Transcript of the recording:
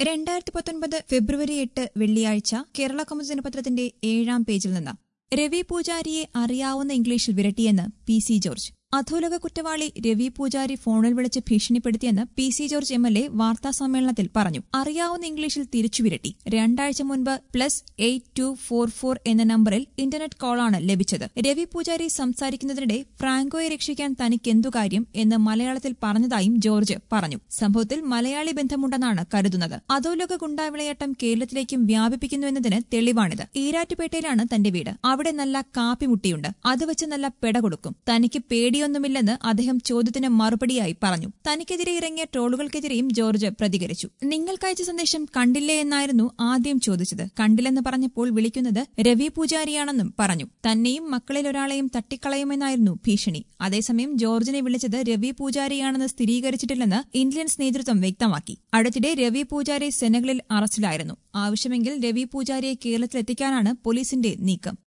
രണ്ടായിരത്തി പത്തൊൻപത് ഫെബ്രുവരി എട്ട് വെള്ളിയാഴ്ച കേരള കൗമുദി ദിനപത്രത്തിന്റെ ഏഴാം പേജിൽ നിന്ന് രവി പൂജാരിയെ അറിയാവുന്ന ഇംഗ്ലീഷിൽ വിരട്ടിയെന്ന് പി സി ജോർജ് അധോലോക കുറ്റവാളി രവി പൂജാരി ഫോണിൽ വിളിച്ച് ഭീഷണിപ്പെടുത്തിയെന്ന് P C George M L A വാർത്താസമ്മേളനത്തിൽ പറഞ്ഞു അറിയാവുന്ന ഇംഗ്ലീഷിൽ തിരിച്ചു വിരട്ടി രണ്ടാഴ്ച മുൻപ് plus eight two four four എന്ന നമ്പറിൽ ഇന്റർനെറ്റ് കോളാണ് ലഭിച്ചത് രവി പൂജാരി സംസാരിക്കുന്നതിനിടെ ഫ്രാങ്കോയെ രക്ഷിക്കാൻ തനിക്കെന്തു കാര്യം എന്ന് മലയാളത്തിൽ പറഞ്ഞതായും ജോർജ് പറഞ്ഞു സംഭവത്തിൽ മലയാളി ബന്ധമുണ്ടെന്നാണ് കരുതുന്നത് അധോലോക ഗുണ്ടാവിളയാട്ടം കേരളത്തിലേക്കും വ്യാപിപ്പിക്കുന്നുവെന്നതിന് തെളിവാണിത് ഈരാറ്റുപേട്ടയിലാണ് തന്റെ വീട് അവിടെ നല്ല കാപ്പിമുട്ടിയുണ്ട് അത് വെച്ച് നല്ല പെട കൊടുക്കും തനിക്ക് പേടിയൊന്നുമില്ലെന്ന് അദ്ദേഹം ചോദ്യത്തിന് മറുപടിയായി പറഞ്ഞു തനിക്കെതിരെ ഇറങ്ങിയ ട്രോളുകൾക്കെതിരെയും ജോർജ് പ്രതികരിച്ചു നിങ്ങൾക്കയച്ച സന്ദേശം കണ്ടില്ലേ എന്നായിരുന്നു ആദ്യം ചോദിച്ചത് കണ്ടില്ലെന്ന് പറഞ്ഞപ്പോൾ വിളിക്കുന്നത് രവി പൂജാരിയാണെന്നും പറഞ്ഞു തന്നെയും മക്കളിൽ ഒരാളെയും തട്ടിക്കളയുമെന്നായിരുന്നു ഭീഷണി അതേസമയം ജോർജിനെ വിളിച്ചത് രവി പൂജാരിയാണെന്ന് സ്ഥിരീകരിച്ചിട്ടില്ലെന്ന് ഇന്ത്യൻസ് നേതൃത്വം വ്യക്തമാക്കി അടുത്തിടെ രവി പൂജാരി സെനകളിൽ അറസ്റ്റിലായിരുന്നു ആവശ്യമെങ്കിൽ രവി പൂജാരിയെ കേരളത്തിലെത്തിക്കാനാണ് പോലീസിന്റെ നീക്കം